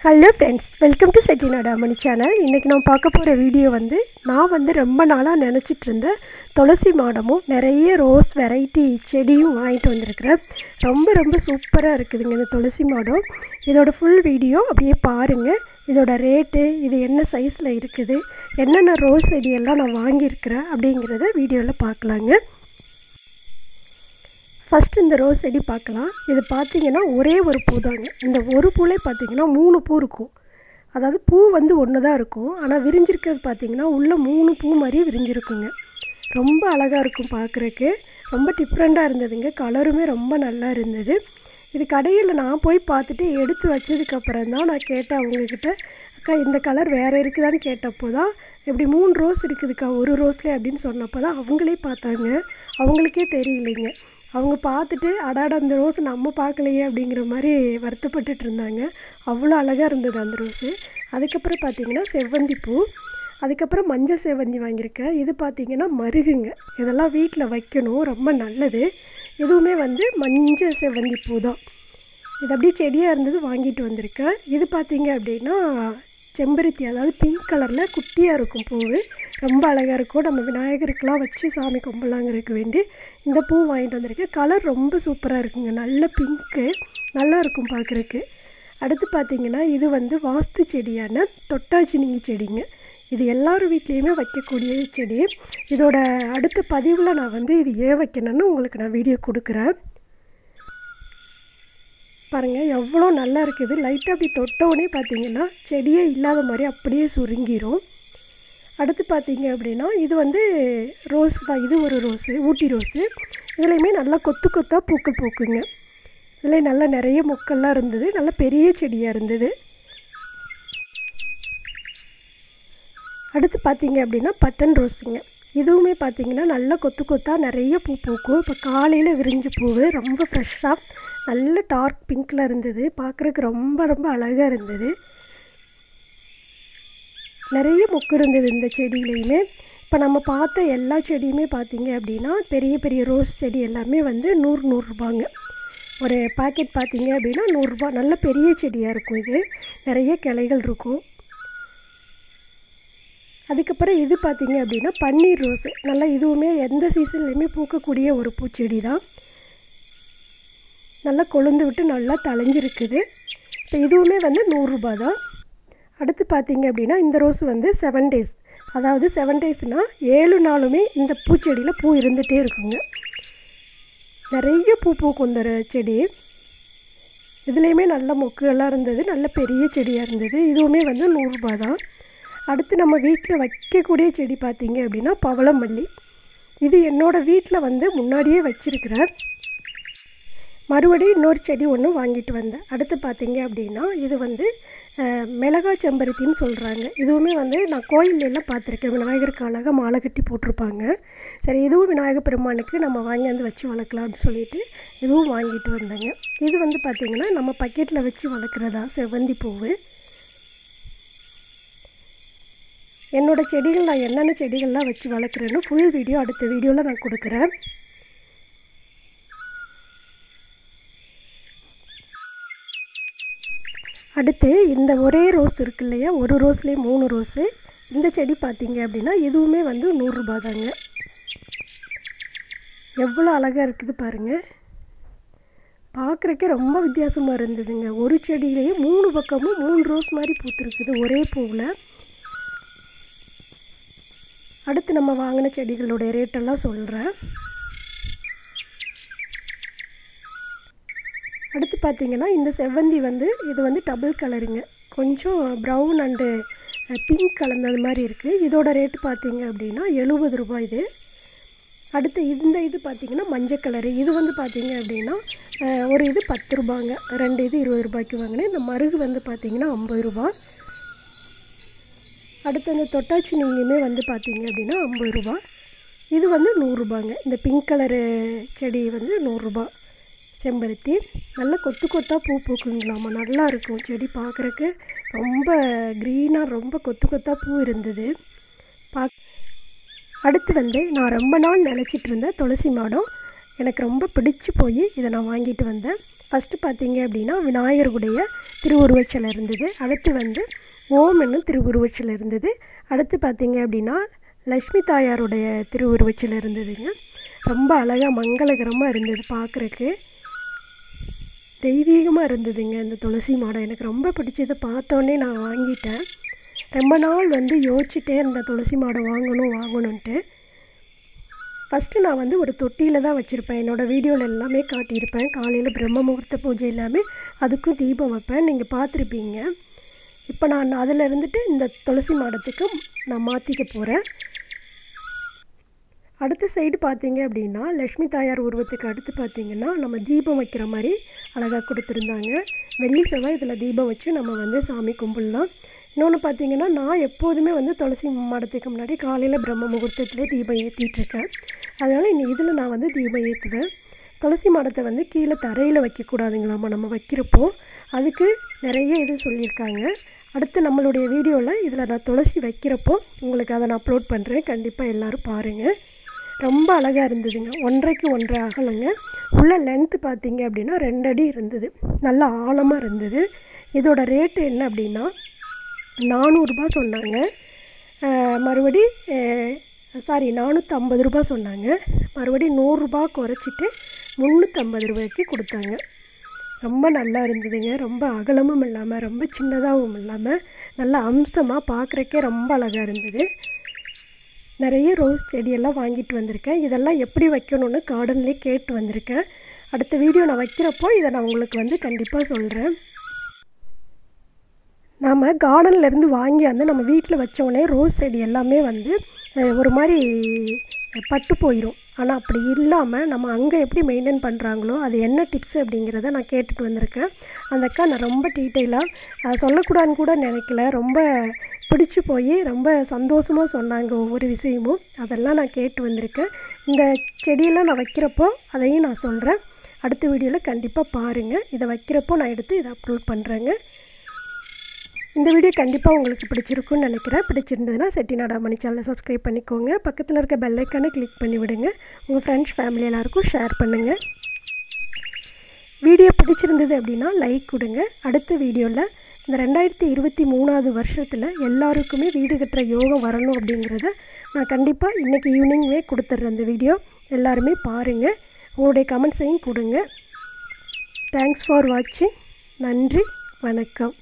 hello friends welcome to Chettinad Ammani channel இன்றைக்கி நான் பார்க்க போகிற வீடியோ வந்து நான் வந்து ரொம்ப நாளாக நினச்சிட்டு இருந்த துளசி மாடமும் நிறைய ரோஸ் வெரைட்டி செடியும் வாங்கிட்டு வந்திருக்கிறேன் ரொம்ப ரொம்ப சூப்பராக இருக்குதுங்க இந்த துளசி மாடம் இதோட ஃபுல் வீடியோ அப்படியே பாருங்கள் இதோட ரேட்டு இது என்ன சைஸில் இருக்குது என்னென்ன ரோஸ் செடியெல்லாம் நான் வாங்கியிருக்கிறேன் அப்படிங்கிறத வீடியோவில் பார்க்கலாங்க ஃபஸ்ட் இந்த ரோஸ் செடி பார்க்கலாம் இது பார்த்தீங்கன்னா ஒரே ஒரு பூ தாங்க இந்த ஒரு பூலே பார்த்தீங்கன்னா மூணு பூ இருக்கும் அதாவது பூ வந்து ஒன்று தான் இருக்கும் ஆனால் விரிஞ்சிருக்கிறது பார்த்தீங்கன்னா உள்ளே மூணு பூ மாதிரி விரிஞ்சிருக்குங்க ரொம்ப அழகாக இருக்கும் பார்க்குறக்கு ரொம்ப டிஃப்ரெண்ட்டாக இருந்ததுங்க கலருமே ரொம்ப நல்லா இருந்தது இது கடையில் நான் போய் பார்த்துட்டு எடுத்து வச்சதுக்கப்புறம் தான் நான் கேட்டேன் அவங்கக்கிட்ட அக்கா இந்த கலர் வேறு இருக்குதான்னு கேட்டப்போ தான் இப்படி மூணு ரோஸ் இருக்குதுக்கா ஒரு ரோஸ்லேயே அப்படின்னு சொன்னப்போ தான் அவங்களே பார்த்தாங்க அவங்களுக்கே தெரியலைங்க அவங்க பார்த்துட்டு அடாட அந்த ரோஸ் நம்ம பார்க்கலையே அப்படிங்கிற மாதிரி வருத்தப்பட்டுட்டு இருந்தாங்க அவ்வளோ அழகாக இருந்தது அந்த ரோஸு அதுக்கப்புறம் பார்த்தீங்கன்னா செவ்வந்தி பூ அதுக்கப்புறம் மஞ்சள் செவ்வந்தி வாங்கியிருக்கேன் இது பார்த்தீங்கன்னா மருகுங்க இதெல்லாம் வீட்டில் வைக்கணும் ரொம்ப நல்லது இதுவுமே வந்து மஞ்சள் செவ்வந்தி பூ தான் இது அப்படியே செடியாக இருந்தது வாங்கிட்டு வந்திருக்கேன் இது பார்த்தீங்க அப்படின்னா செம்பருத்தி அதாவது பிங்க் கலரில் குட்டியாக இருக்கும் பூவு ரொம்ப அழகாக இருக்கும் நம்ம விநாயகருக்கெலாம் வச்சு சாமி கும்பலாங்கிறதுக்கு வேண்டி இந்த பூ வாங்கிட்டு வந்திருக்கேன் கலர் ரொம்ப சூப்பராக இருக்குங்க நல்ல பிங்க்கு நல்லா இருக்கும் பார்க்குறக்கு அடுத்து பார்த்திங்கன்னா இது வந்து வாஸ்து செடியான தொட்டாச்சினிங்கி செடிங்க இது எல்லார் வீட்லேயுமே வைக்கக்கூடிய செடி இதோட அடுத்த பதிவில் நான் வந்து இது ஏன் வைக்கணும்னு உங்களுக்கு நான் வீடியோ கொடுக்குறேன் பாருங்கள் எவ்வளோ நல்லா இருக்குது லைட்டாக அப்படி தொட்டவுடனே பார்த்தீங்கன்னா செடியே இல்லாத மாதிரி அப்படியே சுருங்கிரும் அடுத்து பார்த்தீங்க அப்படின்னா இது வந்து ரோஸ் தான் இது ஒரு ரோஸு ஊட்டி ரோஸு இதுலேயுமே நல்லா கொத்து கொத்தாக பூக்கள் பூக்குங்க இதில் நல்லா நிறைய மொக்கள்லாம் இருந்தது நல்ல பெரிய செடியாக இருந்தது அடுத்து பார்த்தீங்க அப்படின்னா பட்டன் ரோஸுங்க இதுவுமே பார்த்தீங்கன்னா நல்லா கொத்து கொத்தாக நிறைய பூ பூக்கும் இப்போ காலையில் விரிஞ்ச பூவு ரொம்ப ஃப்ரெஷ்ஷாக நல்ல டார்க் பிங்க்கில் இருந்தது பார்க்குறதுக்கு ரொம்ப ரொம்ப அழகாக இருந்தது நிறைய மொக்கு இருந்தது இந்த செடியிலையுமே இப்போ நம்ம பார்த்த எல்லா செடியுமே பார்த்தீங்க அப்படின்னா பெரிய பெரிய ரோஸ் செடி எல்லாமே வந்து நூறு நூறுரூபாங்க ஒரு பாக்கெட் பார்த்தீங்க அப்படின்னா நூறுரூபா நல்ல பெரிய செடியாக இருக்கும் இது நிறைய கிளைகள் இருக்கும் அதுக்கப்புறம் இது பார்த்தீங்க அப்படின்னா பன்னீர் ரோஸு நல்லா இதுவுமே எந்த சீசன்லேயுமே பூக்கக்கூடிய ஒரு பூச்செடி தான் நல்லா கொழுந்து விட்டு நல்லா தளைஞ்சிருக்குது இப்போ இதுவுமே வந்து நூறுரூபா தான் அடுத்து பார்த்தீங்க அப்படின்னா இந்த ரோஸ் வந்து செவன் டேஸ் அதாவது செவன் டேஸ்னால் ஏழு நாளுமே இந்த பூச்செடியில் பூ இருந்துகிட்டே இருக்குங்க நிறைய பூ பூக்கும் இந்த செடி இதுலேயுமே நல்ல மொக்குகள்லாம் இருந்தது நல்ல பெரிய செடியாக இருந்தது இதுவுமே வந்து நூறுரூபா தான் அடுத்து நம்ம வீட்டில் வைக்கக்கூடிய செடி பார்த்தீங்க அப்படின்னா பவளமல்லி இது என்னோடய வீட்டில் வந்து முன்னாடியே வச்சுருக்கிறேன் மறுபடியும் இன்னொரு செடி ஒன்று வாங்கிட்டு வந்தேன் அடுத்து பார்த்தீங்க அப்படின்னா இது வந்து மிளகா செம்பருத்தின்னு சொல்கிறாங்க இதுவுமே வந்து நான் கோயிலெல்லாம் பார்த்துருக்கேன் விநாயகருக்கு அழகாக மாலை கட்டி போட்டிருப்பாங்க சரி இதுவும் விநாயகர் பெருமானுக்கு நம்ம வாங்கியாந்து வச்சு வளர்க்கலாம்னு சொல்லிட்டு இதுவும் வாங்கிட்டு வந்தேங்க இது வந்து பார்த்திங்கன்னா நம்ம பக்கெட்டில் வச்சு வளர்க்குறதா செவ்வந்தி பூவு என்னோடய செடிகள் நான் என்னென்ன செடிகள்லாம் வச்சு வளர்க்குறேன்னு ஃபுல் வீடியோ அடுத்த வீடியோவில் நான் கொடுக்குறேன் அடுத்து இந்த ஒரே ரோஸ் இருக்கு இல்லையா ஒரு ரோஸ்லேயே மூணு ரோஸு இந்த செடி பார்த்தீங்க அப்படின்னா இதுவுமே வந்து நூறுரூபா தாங்க எவ்வளோ அழகாக இருக்குது பாருங்கள் பார்க்குறக்கே ரொம்ப வித்தியாசமாக இருந்ததுங்க ஒரு செடியிலேயே மூணு பக்கமும் மூணு ரோஸ் மாதிரி பூத்துருக்குது ஒரே பூவில் அடுத்து நம்ம வாங்கின செடிகளுடைய ரேட்டெல்லாம் சொல்கிறேன் அடுத்து பார்த்திங்கன்னா இந்த செவ்வந்தி வந்து இது வந்து டபுள் கலருங்க கொஞ்சம் ப்ரௌன் அண்டு பிங்க் கலந்தது மாதிரி இருக்குது இதோட ரேட்டு பார்த்திங்க அப்படின்னா எழுபது ரூபாய் இது அடுத்து இந்த இது பார்த்திங்கன்னா மஞ்சள் கலரு இது வந்து பார்த்திங்க அப்படின்னா ஒரு இது பத்து ரூபாங்க ரெண்டு இது இருபது ரூபாய்க்கு வாங்கினேன் இந்த மருகு வந்து பார்த்திங்கன்னா ஐம்பது ரூபா அடுத்து அந்த தொட்டாச்சி நீங்களுமே வந்து பார்த்திங்க அப்படின்னா ஐம்பது ரூபா இது வந்து நூறுரூபாங்க இந்த பிங்க் கலரு செடி வந்து நூறுரூபா செம்பருத்தி நல்லா கொத்து கொத்தாக பூ பூக்குங்களாமா நல்லா இருக்கும் செடி பார்க்குறக்கு ரொம்ப க்ரீனாக ரொம்ப கொத்து கொத்தாக பூ இருந்தது பா அடுத்து வந்து நான் ரொம்ப நாள் நினச்சிட்டு இருந்தேன் துளசி மாடம் எனக்கு ரொம்ப பிடிச்சி போய் இதை நான் வாங்கிட்டு வந்தேன் ஃபஸ்ட்டு பார்த்தீங்க அப்படின்னா விநாயகருடைய திருவுருவச்சிலை இருந்தது அடுத்து வந்து ஓம் என்னும் திருவுருவச்சிலை இருந்தது அடுத்து பார்த்தீங்க அப்படின்னா லக்ஷ்மி தாயாருடைய திருவுருவச்சிலை இருந்ததுங்க ரொம்ப அழகாக மங்களகரமாக இருந்தது பார்க்குறக்கு தெய்வீகமாக இருந்ததுங்க இந்த துளசி மாடம் எனக்கு ரொம்ப பிடிச்சது பார்த்தோன்னே நான் வாங்கிட்டேன் ரொம்ப நாள் வந்து யோசிச்சுட்டே இருந்தேன் துளசி மாடம் வாங்கணும் வாங்கணுன்ட்டு ஃபஸ்ட்டு நான் வந்து ஒரு தொட்டியில் தான் வச்சுருப்பேன் என்னோடய வீடியோவில் எல்லாமே காட்டியிருப்பேன் காலையில் பிரம்ம முகூர்த்த பூஜை எல்லாமே அதுக்கும் தீபம் வைப்பேன் நீங்கள் பார்த்துருப்பீங்க இப்போ நான் அதில் இருந்துட்டு இந்த துளசி மாடத்துக்கு நான் மாற்றிக்க போகிறேன் அடுத்த சைடு பார்த்தீங்க அப்படின்னா லக்ஷ்மி தாயார் உருவத்துக்கு அடுத்து பார்த்தீங்கன்னா நம்ம தீபம் வைக்கிற மாதிரி அழகாக கொடுத்துருந்தாங்க வெள்ளி செவ்வாய் இதில் தீபம் வச்சு நம்ம வந்து சாமி கும்பிடலாம் இன்னொன்று பார்த்தீங்கன்னா நான் எப்போதுமே வந்து துளசி மாடத்துக்கு முன்னாடி காலையில் பிரம்ம முகூர்த்தத்திலே தீபம் ஏற்றிட்டுருக்கேன் அதனால் இன்னி இதில் நான் வந்து தீபம் ஏற்றுவேன் துளசி மாடத்தை வந்து கீழே தரையில் வைக்கக்கூடாதுங்களாம்மா நம்ம வைக்கிறப்போ அதுக்கு நிறைய இது சொல்லியிருக்காங்க அடுத்து நம்மளுடைய வீடியோவில் இதில் நான் துளசி வைக்கிறப்போ உங்களுக்கு அதை நான் அப்லோட் பண்ணுறேன் கண்டிப்பாக எல்லோரும் பாருங்கள் ரொம்ப அழகாக இருந்ததுங்க ஒன்றரைக்கு ஒன்றரை அகலங்க உள்ள லென்த்து பார்த்தீங்க அப்படின்னா ரெண்டு அடி இருந்தது நல்ல ஆழமாக இருந்தது இதோட ரேட்டு என்ன அப்படின்னா நானூறுரூபா சொன்னாங்க மறுபடி சாரி நானூற்றம்பது ரூபா சொன்னாங்க மறுபடி நூறுரூபா குறைச்சிட்டு முந்நூற்றம்பது ரூபாய்க்கு கொடுத்தாங்க ரொம்ப நல்லா இருந்ததுங்க ரொம்ப அகலமும் இல்லாமல் ரொம்ப சின்னதாகவும் இல்லாமல் நல்ல அம்சமாக பார்க்குறக்கே ரொம்ப அழகாக இருந்தது நிறைய ரோஸ் செடியெல்லாம் வாங்கிட்டு வந்திருக்கேன் இதெல்லாம் எப்படி வைக்கணும்னு கார்டன்லேயே கேட்டு வந்திருக்கேன் அடுத்த வீடியோ நான் வைக்கிறப்போ இதை நான் உங்களுக்கு வந்து கண்டிப்பாக சொல்கிறேன் நாம் கார்டன்லேருந்து வாங்கி வந்து நம்ம வீட்டில் வச்சோடனே ரோஸ் செடி எல்லாமே வந்து ஒரு மாதிரி பட்டு போயிடும் ஆனால் அப்படி இல்லாமல் நம்ம அங்கே எப்படி மெயின்டைன் பண்ணுறாங்களோ அது என்ன டிப்ஸ் அப்படிங்கிறத நான் கேட்டுட்டு வந்திருக்கேன் அந்த அக்கா நான் ரொம்ப டீட்டெயிலாக சொல்லக்கூடாதுன்னு கூட நினைக்கல ரொம்ப பிடிச்சி போய் ரொம்ப சந்தோஷமாக சொன்னாங்க ஒவ்வொரு விஷயமும் அதெல்லாம் நான் கேட்டு வந்திருக்கேன் இந்த செடியெல்லாம் நான் வைக்கிறப்போ அதையும் நான் சொல்கிறேன் அடுத்த வீடியோவில் கண்டிப்பாக பாருங்கள் இதை வைக்கிறப்போ நான் எடுத்து இதை அப்லோட் பண்ணுறேங்க இந்த வீடியோ கண்டிப்பாக உங்களுக்கு பிடிச்சிருக்குன்னு நினைக்கிறேன் பிடிச்சிருந்ததுன்னா செட்டிநாடா மணி சேனலை சப்ஸ்கிரைப் பண்ணிக்கோங்க பக்கத்தில் இருக்க பெல்லைக்கானை கிளிக் பண்ணி விடுங்க உங்கள் ஃப்ரெண்ட்ஸ் ஃபேமிலி எல்லாருக்கும் ஷேர் பண்ணுங்கள் வீடியோ பிடிச்சிருந்தது அப்படின்னா லைக் கொடுங்க அடுத்த வீடியோவில் இந்த ரெண்டாயிரத்தி இருபத்தி மூணாவது வருஷத்தில் எல்லாருக்குமே வீடு கட்டுற யோகம் வரணும் அப்படிங்கிறத நான் கண்டிப்பாக இன்றைக்கி ஈவினிங்கே கொடுத்துட்றேன் அந்த வீடியோ எல்லாருமே பாருங்கள் உங்களுடைய கமெண்ட்ஸையும் கொடுங்க தேங்க்ஸ் ஃபார் வாட்சிங் நன்றி வணக்கம்